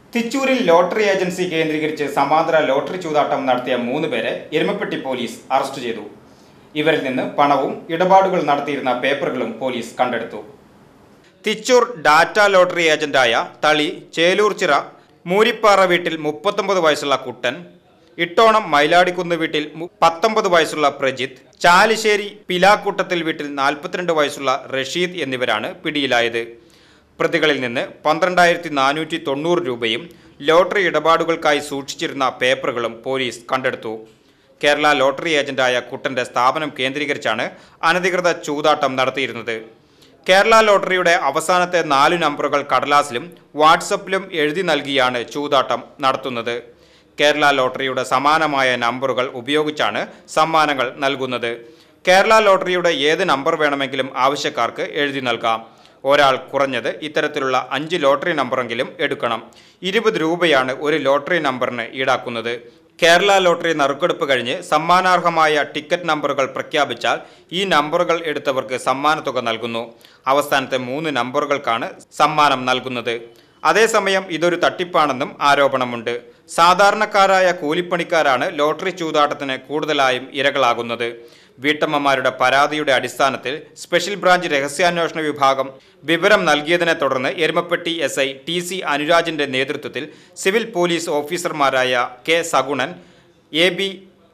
തിച്ചൂരിൽ lottery agency കേന്ദ്രീകരിച്ച് സമാന്തര lottery ചൂതാട്ടം നടത്തിയ മൂന്ന് പേരെ എരുമപ്പെട്ടി പോലീസ് അറസ്റ്റ് ചെയ്തു ഇവരിൽ നിന്ന് പണവും ഇടപാടുകൾ നടത്തിയിരുന്ന പേപ്പറുകളും പോലീസ് കണ്ടെടുത്തു തിച്ചൂർ ഡാറ്റ ലോട്ടറി ഏജന്റായ തളി ചേലൂർ ചിറ മൂരിപ്പാറ വീട്ടിൽ മുപ്പത്തൊമ്പത് വയസ്സുള്ള കുട്ടൻ ഇട്ടോണം മൈലാടിക്കുന്ന് വീട്ടിൽ മു- പത്തൊമ്പത് വയസ്സുള്ള പ്രജിത്ത് ചാലിശ്ശേരി പിലാക്കൂട്ടത്തിൽ വീട്ടിൽ നാൽപ്പത്തിരണ്ട് വയസ്സുള്ള റഷീദ് എന്നിവരാണ് പിടിയിലായത് പ്രതികളിൽ നിന്ന് പന്ത്രണ്ടായിരത്തി നാനൂറ്റി തൊണ്ണൂറ് രൂപയും ലോട്ടറി ഇടപാടുകൾക്കായി സൂക്ഷിച്ചിരുന്ന പേപ്പറുകളും പോലീസ് കണ്ടെടുത്തു കേരള ലോട്ടറി ഏജന്റായ കുട്ടന്റെ സ്ഥാപനം കേന്ദ്രീകരിച്ചാണ് അനധികൃത ചൂതാട്ടം നടത്തിയിരുന്നത് കേരള ലോട്ടറിയുടെ അവസാനത്തെ നാല് നമ്പറുകൾ കടലാസിലും വാട്സപ്പിലും എഴുതി നൽകിയാണ് ചൂതാട്ടം നടത്തുന്നത് കേരള ലോട്ടറിയുടെ സമാനമായ നമ്പറുകൾ ഉപയോഗിച്ചാണ് സമ്മാനങ്ങൾ നൽകുന്നത് കേരള ലോട്ടറിയുടെ ഏത് നമ്പർ വേണമെങ്കിലും ആവശ്യക്കാർക്ക് എഴുതി നൽകാം ഒരാൾ കുറഞ്ഞത് ഇത്തരത്തിലുള്ള അഞ്ച് ലോട്ടറി നമ്പറെങ്കിലും എടുക്കണം ഇരുപത് രൂപയാണ് ഒരു ലോട്ടറി നമ്പറിന് ഈടാക്കുന്നത് കേരള ലോട്ടറി നറുക്കെടുപ്പ് കഴിഞ്ഞ് സമ്മാനാർഹമായ ടിക്കറ്റ് നമ്പറുകൾ പ്രഖ്യാപിച്ചാൽ ഈ നമ്പറുകൾ എടുത്തവർക്ക് സമ്മാനത്തുക നൽകുന്നു അവസാനത്തെ മൂന്ന് നമ്പറുകൾക്കാണ് സമ്മാനം നൽകുന്നത് അതേസമയം ഇതൊരു തട്ടിപ്പാണെന്നും ആരോപണമുണ്ട് സാധാരണക്കാരായ കൂലിപ്പണിക്കാരാണ് ലോട്ടറി ചൂതാട്ടത്തിന് കൂടുതലായും ഇരകളാകുന്നത് വീട്ടമ്മമാരുടെ പരാതിയുടെ അടിസ്ഥാനത്തിൽ സ്പെഷ്യൽ ബ്രാഞ്ച് രഹസ്യാന്വേഷണ വിഭാഗം വിവരം നൽകിയതിനെ തുടർന്ന് Erumapetty S I T C അനുരാജിന്റെ നേതൃത്വത്തിൽ സിവിൽ പോലീസ് ഓഫീസർമാരായ K Sagunan A B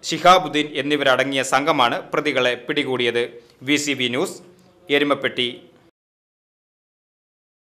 Shihabuddeen എന്നിവരടങ്ങിയ സംഘമാണ് പ്രതികളെ പിടികൂടിയത് വി ന്യൂസ് എരുമപ്പെട്ടി